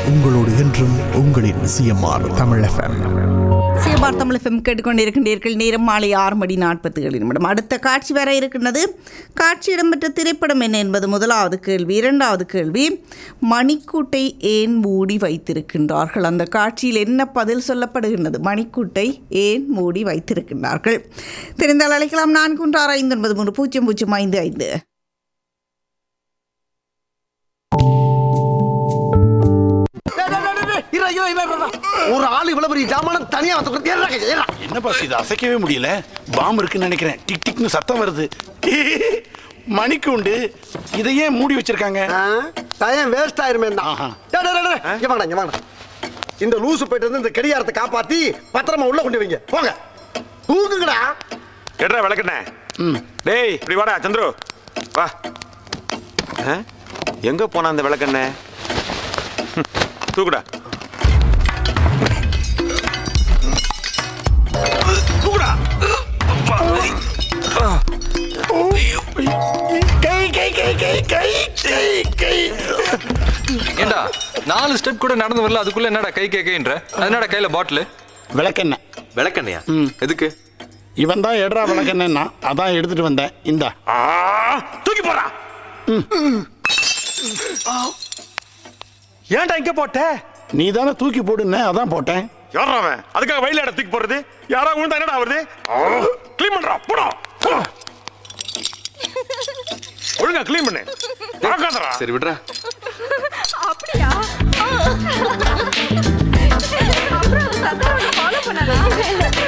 உங்களோடு என்றும் உங்களின் CMR Tamil FM CMR Tamil FM கேட்டுக்கொண்டிருக்கின்றீர்கள் நேரம் மாலை ஆறு மணி நாற்பத்தி ஏழு நிமிடம் அடுத்த காட்சி வர இருக்கின்றது காட்சி இடம்பெற்ற திரைப்படம் என்ன என்பது முதலாவது கேள்வி இரண்டாவது கேள்வி மணிக்கூட்டை ஏன் மூடி வைத்திருக்கின்றார்கள் அந்த காட்சியில் என்ன பதில் சொல்லப்படுகின்றது மணிக்கூட்டை ஏன் மூடி வைத்திருக்கின்றார்கள் தெரிந்தால் அழைக்கலாம் நான்கு ஒன்று ஆறு ஐந்து ஒன்பது மூன்று பூஜ்ஜியம் பூஜ்ஜியம் ஐந்து ஐந்து ஒரு ஆள் இவ்வளவு பெரிய ஜாமான தனியா வந்து கொடுத்து ஏறுடா கையா, ஏறுடா. என்ன பாஸ் இது அசைக்கவே முடியல பாம்பு இருக்குன்னு நினைக்கிறேன் டிக் டிக்னு சத்தம் வருது மணிக்கு உண்டு இதை ஏன் மூடி வச்சிருக்காங்க ஆ, டயம் வேஸ்ட் ஆயிருமே தான் ஆஹா. டேய், டேய், டேய், டேய், இங்க வாடா இங்க வாடா இந்த லூசு போயிட்டு இருந்து இந்த கடிகாரத்தை காப்பாத்தி பத்திரமா உள்ள கொண்டு வைங்க போங்க தூக்குங்கடா எட்ரா விளக்கண்ணே டேய் இப்படி வாடா சந்துரு வா ஆ? எங்க போன அந்த விளக்கண்ணே ம், தூக்குடா தூக்குடா கை கை கை கை கை கை கை ஏண்டா நாலு ஸ்டெப் கூட நடந்து வரல அதுக்குள்ள என்னடா கை கை கைன்ற அது என்னடா கையில பாட்டில் விளக்கெண்ண விளக்கண்ணையா ம். எதுக்கு இவன் தான் எடுறா விளக்கெண்ணா அதான் எடுத்துட்டு வந்தேன் இந்தா ஆ, தூக்கி போடா ஏன்டா இங்க போட்ட நீ தானே தூக்கி போடுன அதான் போட்டேன் யாரா அவன் அதுக்காக வயல இடம் தூக்கி போடுறது யாரா விழுந்தா என்னடா வருது க்ளீன் பண்றா போடா போ. ஒழுங்கா க்ளீன் பண்ணு பார்க்காதடா சரி விடுறா அப்படியா அப்புறம் சந்திரவனை ஃபாலோ பண்ணலாம்